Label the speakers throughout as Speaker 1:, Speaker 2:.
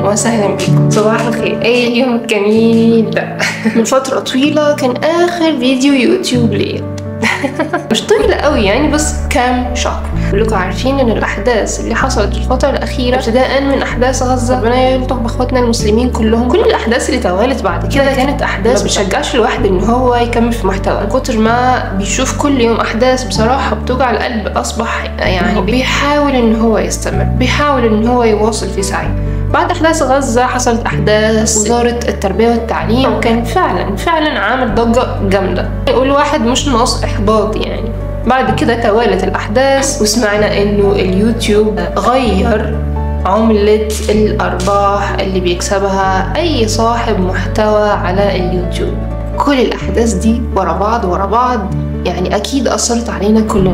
Speaker 1: وسهلا بكم صباح الخير ايه اليوم الجميل ده من فترة طويلة كان آخر فيديو يوتيوب ليا مش طويلة قوي يعني بس كام شهر كلكم عارفين ان الاحداث اللي حصلت في الفترة الاخيرة ابتداء من احداث غزة ربنا يلطف باخواتنا المسلمين كلهم كل الاحداث اللي توالت بعد كده كانت احداث ما بتشجعش الواحد ان هو يكمل في محتوى من كتر ما بيشوف كل يوم احداث بصراحة بتوجع القلب اصبح يعني بيحاول ان هو يستمر بيحاول ان هو يواصل في سعيه بعد احداث غزه حصلت احداث وزاره التربيه والتعليم وكان فعلا فعلا عامل ضجه جامده والواحد مش ناقص احباط يعني بعد كده توالت الاحداث وسمعنا انه اليوتيوب غير عملة الأرباح اللي بيكسبها أي صاحب محتوى على اليوتيوب كل الأحداث دي ورا بعض ورا بعض يعني أكيد أثرت علينا كلنا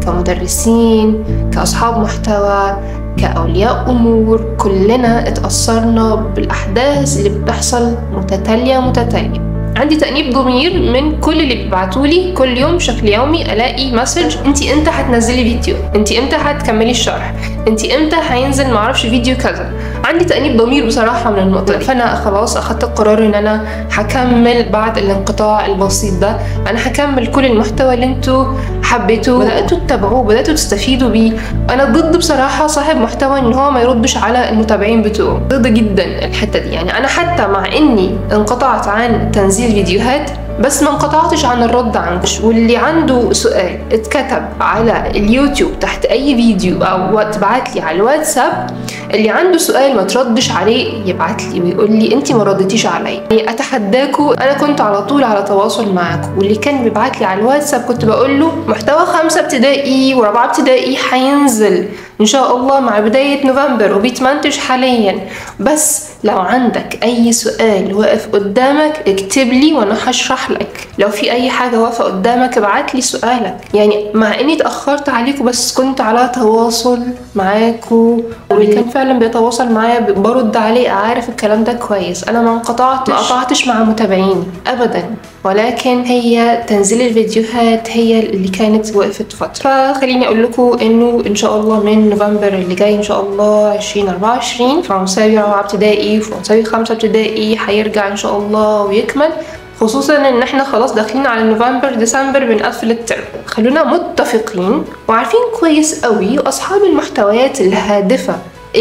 Speaker 1: كمدرسين كأصحاب محتوى كأولياء أمور كلنا اتأثرنا بالأحداث اللي بتحصل متتالية متتالية عندي تأنيب ضمير من كل اللي بيبعتولي كل يوم بشكل يومي الاقي مسج انت امتى هتنزلي فيديو انت امتى هتكملي الشرح انت امتى هينزل معرفش فيديو كذا عندي تأنيب ضمير بصراحة من النقطة دي فأنا خلاص أخدت القرار إن أنا هكمل بعد الانقطاع البسيط ده أنا هكمل كل المحتوى اللي انتوا حبيتوه بدأتوا تتابعوه بدأتوا تستفيدوا بيه أنا ضد بصراحة صاحب محتوى إن هو ما يردش على المتابعين بتوعه ضد جدا الحتة دي يعني أنا حتى مع إني انقطعت عن تنزيل فيديوهات بس ما انقطعتش عن الرد عنكش واللي عنده سؤال اتكتب على اليوتيوب تحت اي فيديو او تبعت لي على الواتساب اللي عنده سؤال ما تردش عليه يبعت لي ويقول لي انت ما ردتيش عليا يعني اتحداكم انا كنت على طول على تواصل معاكم واللي كان بيبعت لي على الواتساب كنت بقول له محتوى خمسة ابتدائي ورابعة ابتدائي هينزل ان شاء الله مع بداية نوفمبر وبيتمنتج حاليا بس لو عندك اي سؤال واقف قدامك اكتب لي وانا هشرح لك لو في اي حاجة واقفة قدامك ابعت لي سؤالك يعني مع اني اتأخرت عليكم بس كنت على تواصل معاكم واللي كان فعلا بيتواصل معايا برد عليه عارف الكلام ده كويس انا ما انقطعتش ما قطعتش مع متابعيني ابدا ولكن هي تنزيل الفيديوهات هي اللي كانت وقفت فترة فخليني اقول لكم انه ان شاء الله من نوفمبر اللي جاي ان شاء الله 2024 فرنساوي رابعة ابتدائي وفرنساوي خمسة ابتدائي هيرجع ان شاء الله ويكمل خصوصا ان احنا خلاص داخلين على نوفمبر ديسمبر بنقفل الترم خلونا متفقين وعارفين كويس قوي واصحاب المحتويات الهادفة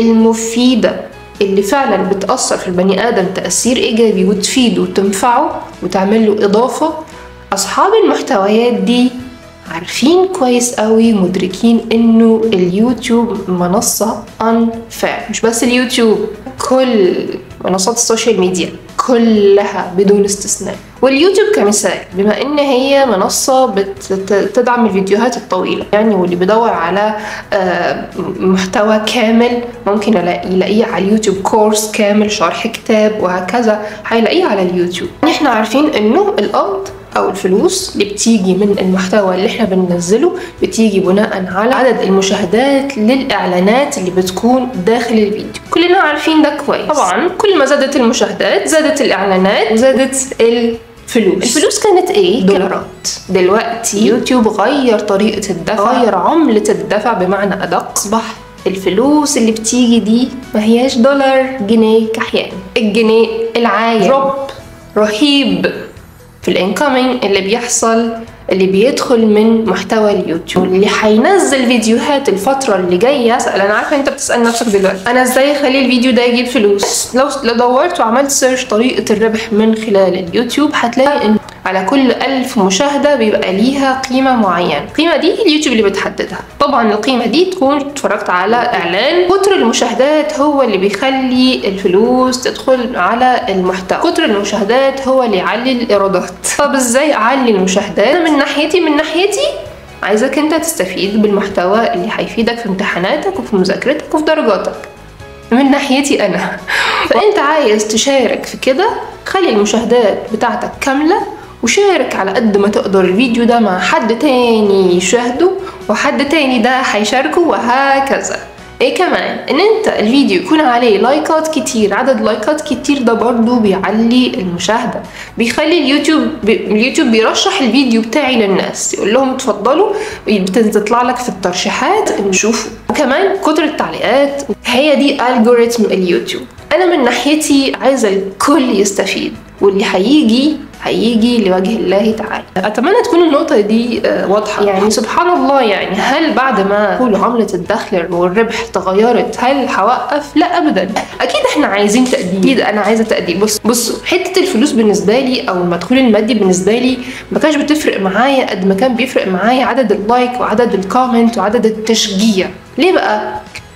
Speaker 1: المفيدة اللي فعلا بتأثر في البني آدم تأثير إيجابي وتفيده وتنفعه وتعمل له إضافة أصحاب المحتويات دي عارفين كويس قوي مدركين انه اليوتيوب منصة unfair مش بس اليوتيوب كل منصات السوشيال ميديا كلها بدون استثناء واليوتيوب كمثال بما ان هي منصة بتدعم الفيديوهات الطويلة يعني واللي بيدور على محتوى كامل ممكن يلاقيه على اليوتيوب كورس كامل شرح كتاب وهكذا هيلاقيه على اليوتيوب احنا عارفين انه القبض او الفلوس اللي بتيجي من المحتوى اللي احنا بننزله بتيجي بناء على عدد المشاهدات للاعلانات اللي بتكون داخل الفيديو كلنا عارفين ده كويس طبعا كل ما زادت المشاهدات زادت الاعلانات وزادت الفلوس الفلوس كانت ايه دولارات دلوقتي يوتيوب غير طريقه الدفع غير عمله الدفع بمعنى ادق اصبح الفلوس اللي بتيجي دي ما هياش دولار جنيه كحيان الجنيه العايم دروب رهيب في الانكoming اللي بيحصل اللي بيدخل من محتوى اليوتيوب اللي هينزل فيديوهات الفترة اللي جاية اسأل انا عارفة انت بتسأل نفسك دلوقتي انا ازاي اخلي الفيديو ده يجيب فلوس لو لو دورت وعملت سيرش طريقة الربح من خلال اليوتيوب هتلاقي ان على كل ألف مشاهدة بيبقى ليها قيمة معينة القيمة دي اليوتيوب اللي بتحددها طبعا القيمة دي تكون اتفرجت على إعلان كتر المشاهدات هو اللي بيخلي الفلوس تدخل على المحتوى كتر المشاهدات هو اللي يعلي الإيرادات طب ازاي أعلي المشاهدات من ناحيتي من ناحيتي عايزك انت تستفيد بالمحتوى اللي هيفيدك في امتحاناتك وفي مذاكرتك وفي درجاتك من ناحيتي انا فانت عايز تشارك في كده خلي المشاهدات بتاعتك كامله وشارك على قد ما تقدر الفيديو ده مع حد تاني يشاهده وحد تاني ده هيشاركه وهكذا ايه كمان ان انت الفيديو يكون عليه لايكات كتير عدد لايكات كتير ده برضو بيعلي المشاهدة بيخلي اليوتيوب بي... اليوتيوب بيرشح الفيديو بتاعي للناس يقول لهم اتفضلوا بتطلع لك في الترشيحات نشوفه وكمان كتر التعليقات هي دي الجوريثم اليوتيوب انا من ناحيتي عايزه الكل يستفيد واللي هيجي هيجي لوجه الله تعالى اتمنى تكون النقطه دي آه، واضحه يعني سبحان الله يعني هل بعد ما كل عمله الدخل والربح تغيرت هل هوقف لا ابدا اكيد احنا عايزين تقدير اكيد انا عايزه تقدير بص بصوا حته الفلوس بالنسبه لي او المدخول المادي بالنسبه لي ما كانش بتفرق معايا قد ما كان بيفرق معايا عدد اللايك وعدد الكومنت وعدد التشجيع ليه بقى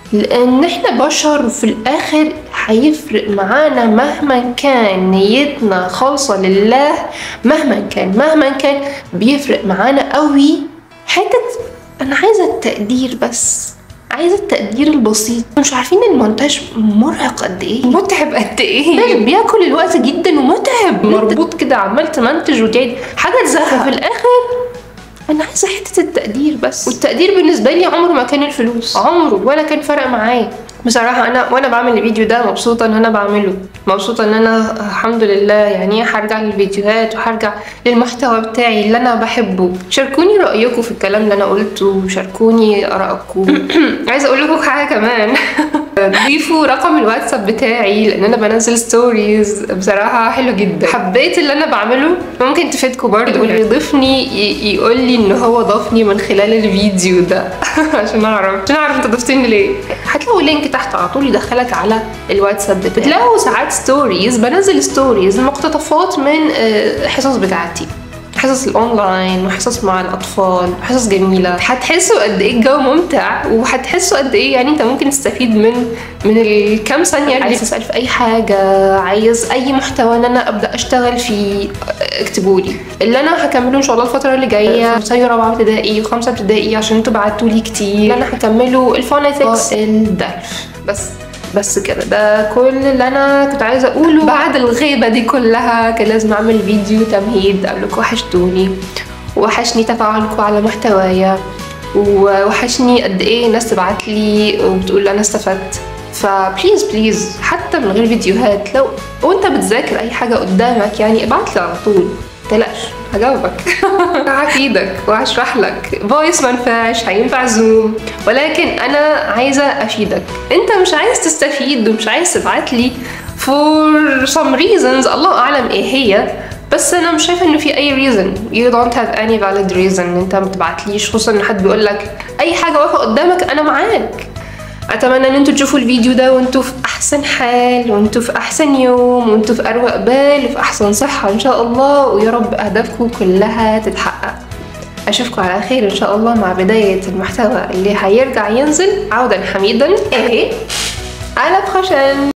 Speaker 1: لان احنا بشر وفي الاخر هيفرق معانا مهما كان نيتنا خالصة لله مهما كان مهما كان بيفرق معانا قوي حتة انا عايزة التقدير بس عايزة التقدير البسيط مش عارفين المونتاج مرهق قد ايه متعب قد ايه بياكل الوقت جدا ومتعب مربوط كده عمال تمنتج وتعيد حاجة تزهق في الاخر انا عايزه حته التقدير بس والتقدير بالنسبه لي عمره ما كان الفلوس عمره ولا كان فرق معايا بصراحة أنا وأنا بعمل الفيديو ده مبسوطة إن أنا بعمله مبسوطة إن أنا الحمد لله يعني هرجع للفيديوهات وهرجع للمحتوى بتاعي اللي أنا بحبه شاركوني رأيكم في الكلام اللي أنا قلته شاركوني آرائكم عايزة أقول لكم حاجة كمان ضيفوا رقم الواتساب بتاعي لان انا بنزل ستوريز بصراحه حلو جدا حبيت اللي انا بعمله ممكن تفيدكم برضه اللي يضيفني ي- يقول لي ان هو ضافني من خلال الفيديو ده عشان اعرف عشان اعرف انت ضفتني ليه هتلاقوا لينك تحت على طول يدخلك على الواتساب بتاعي بتلاقوا ساعات ستوريز بنزل ستوريز مقتطفات من آه، حصص بتاعتي حصص الاونلاين وحصص مع الاطفال وحصص جميله هتحسوا قد ايه الجو ممتع وهتحسوا قد ايه يعني انت ممكن تستفيد من من الكام ثانيه اللي عايز تسال في اي حاجه عايز اي محتوى ان انا ابدا اشتغل فيه اكتبوا لي اللي انا هكمله ان شاء الله الفتره اللي جايه في رابعه ابتدائي وخمسه ابتدائي عشان انتوا بعتوا لي كتير اللي انا هكمله الفونيتكس الدلف بس بس كده ده كل اللي انا كنت عايزه اقوله بعد الغيبه دي كلها كان لازم اعمل فيديو تمهيد قبلكم وحشتوني وحشني تفاعلكم على محتوايا ووحشني قد ايه ناس تبعت لي وبتقول انا استفدت فبليز بليز حتى من غير فيديوهات لو وانت بتذاكر اي حاجه قدامك يعني ابعت لي على طول متقلقش هجاوبك هفيدك وهشرح لك فويس ما ينفعش هينفع زوم ولكن انا عايزه افيدك انت مش عايز تستفيد ومش عايز تبعت لي for some reasons الله اعلم ايه هي بس انا مش شايفه انه في اي reason you don't have any valid reason ان انت ما تبعتليش خصوصا ان حد بيقول لك اي حاجه واقفه قدامك انا معاك اتمنى ان انتوا تشوفوا الفيديو ده وانتوا في احسن حال وانتوا في احسن يوم وانتوا في اروق بال وفي احسن صحه ان شاء الله ويا رب اهدافكم كلها تتحقق اشوفكم على خير ان شاء الله مع بدايه المحتوى اللي هيرجع ينزل عودا حميدا ايه على بخشن